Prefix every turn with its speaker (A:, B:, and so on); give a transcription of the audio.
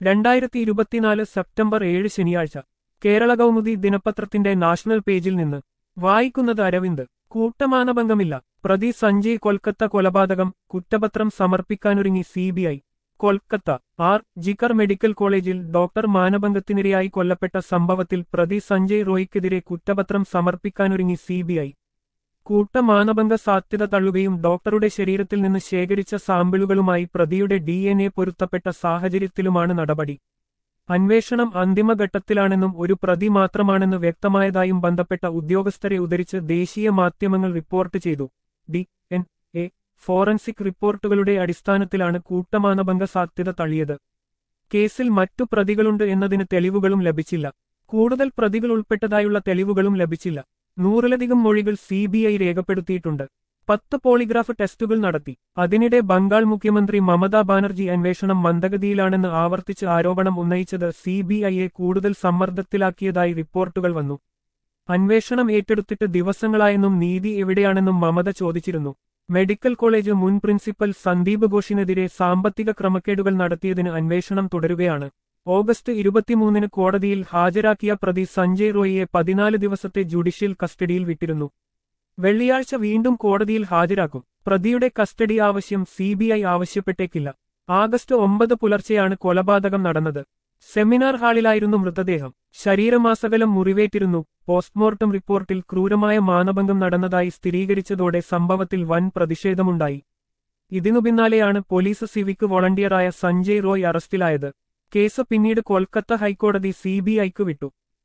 A: രണ്ടായിരത്തി ഇരുപത്തിനാല് സെപ്റ്റംബർ ഏഴ് ശനിയാഴ്ച കേരള കൗമുദി ദിനപത്രത്തിന്റെ നാഷണൽ പേജിൽ നിന്ന് വായിക്കുന്നത് അരവിന്ദ് കൂട്ടമാനഭംഗമില്ല പ്രതി സഞ്ജയ് കൊൽക്കത്ത കൊലപാതകം കുറ്റപത്രം സമർപ്പിക്കാനൊരുങ്ങി സിബിഐ കൊൽക്കത്ത ആർ ജിക്കർ മെഡിക്കൽ കോളേജിൽ ഡോക്ടർ മാനഭംഗത്തിനിരയായി കൊല്ലപ്പെട്ട സംഭവത്തിൽ പ്രതി സഞ്ജയ് റോയ്ക്കെതിരെ കുറ്റപത്രം സമർപ്പിക്കാനൊരുങ്ങി സിബിഐ കൂട്ടമാനഭംഗ സാധ്യത തള്ളുകയും ഡോക്ടറുടെ ശരീരത്തിൽ നിന്ന് ശേഖരിച്ച സാമ്പിളുകളുമായി പ്രതിയുടെ ഡി എൻ എ പൊരുത്തപ്പെട്ട സാഹചര്യത്തിലുമാണ് നടപടി അന്വേഷണം അന്തിമഘട്ടത്തിലാണെന്നും ഒരു പ്രതി മാത്രമാണെന്ന് വ്യക്തമായതായും ബന്ധപ്പെട്ട ഉദ്യോഗസ്ഥരെ ഉദ്ധരിച്ച് ദേശീയ മാധ്യമങ്ങൾ റിപ്പോർട്ട് ചെയ്തു ഡി എൻ എ ഫോറൻസിക് റിപ്പോർട്ടുകളുടെ അടിസ്ഥാനത്തിലാണ് കൂട്ടമാനഭംഗ സാധ്യത തള്ളിയത് കേസിൽ മറ്റു പ്രതികളുണ്ട് എന്നതിന് തെളിവുകളും ലഭിച്ചില്ല കൂടുതൽ പ്രതികൾ ഉൾപ്പെട്ടതായുള്ള തെളിവുകളും ലഭിച്ചില്ല നൂറിലധികം മൊഴികൾ സിബിഐ രേഖപ്പെടുത്തിയിട്ടുണ്ട് പത്ത് പോളിഗ്രാഫ് ടെസ്റ്റുകൾ നടത്തി അതിനിടെ ബംഗാൾ മുഖ്യമന്ത്രി മമതാ ബാനർജി അന്വേഷണം മന്ദഗതിയിലാണെന്ന് ആവർത്തിച്ച് ആരോപണം ഉന്നയിച്ചത് സിബിഐയെ കൂടുതൽ സമ്മർദ്ദത്തിലാക്കിയതായി റിപ്പോർട്ടുകൾ വന്നു അന്വേഷണം ഏറ്റെടുത്തിട്ട് ദിവസങ്ങളായെന്നും നീതി എവിടെയാണെന്നും മമത ചോദിച്ചിരുന്നു മെഡിക്കൽ കോളേജ് മുൻ പ്രിൻസിപ്പൽ സന്ദീപ് ഘോഷിനെതിരെ സാമ്പത്തിക ക്രമക്കേടുകൾ നടത്തിയതിന് അന്വേഷണം തുടരുകയാണ് ഓഗസ്റ്റ് ഇരുപത്തിമൂന്നിന് കോടതിയിൽ ഹാജരാക്കിയ പ്രതി സഞ്ജയ് റോയിയെ പതിനാല് ദിവസത്തെ ജുഡീഷ്യൽ കസ്റ്റഡിയിൽ വിട്ടിരുന്നു വെള്ളിയാഴ്ച വീണ്ടും കോടതിയിൽ ഹാജരാക്കും പ്രതിയുടെ കസ്റ്റഡി ആവശ്യം സിബിഐ ആവശ്യപ്പെട്ടേക്കില്ല ആഗസ്റ്റ് ഒമ്പത് പുലർച്ചെയാണ് കൊലപാതകം നടന്നത് സെമിനാർ ഹാളിലായിരുന്നു മൃതദേഹം ശരീരമാസകലം മുറിവേറ്റിരുന്നു പോസ്റ്റ്മോർട്ടം റിപ്പോർട്ടിൽ ക്രൂരമായ മാനഭംഗം നടന്നതായി സ്ഥിരീകരിച്ചതോടെ സംഭവത്തിൽ വൻ പ്രതിഷേധമുണ്ടായി ഇതിനു പിന്നാലെയാണ് പോലീസ് സിവിക് വോളണ്ടിയറായ സഞ്ജയ് റോയ് അറസ്റ്റിലായത് കേസ് പിന്നീട് കൊൽക്കത്ത ഹൈക്കോടതി സിബിഐക്ക് വിട്ടു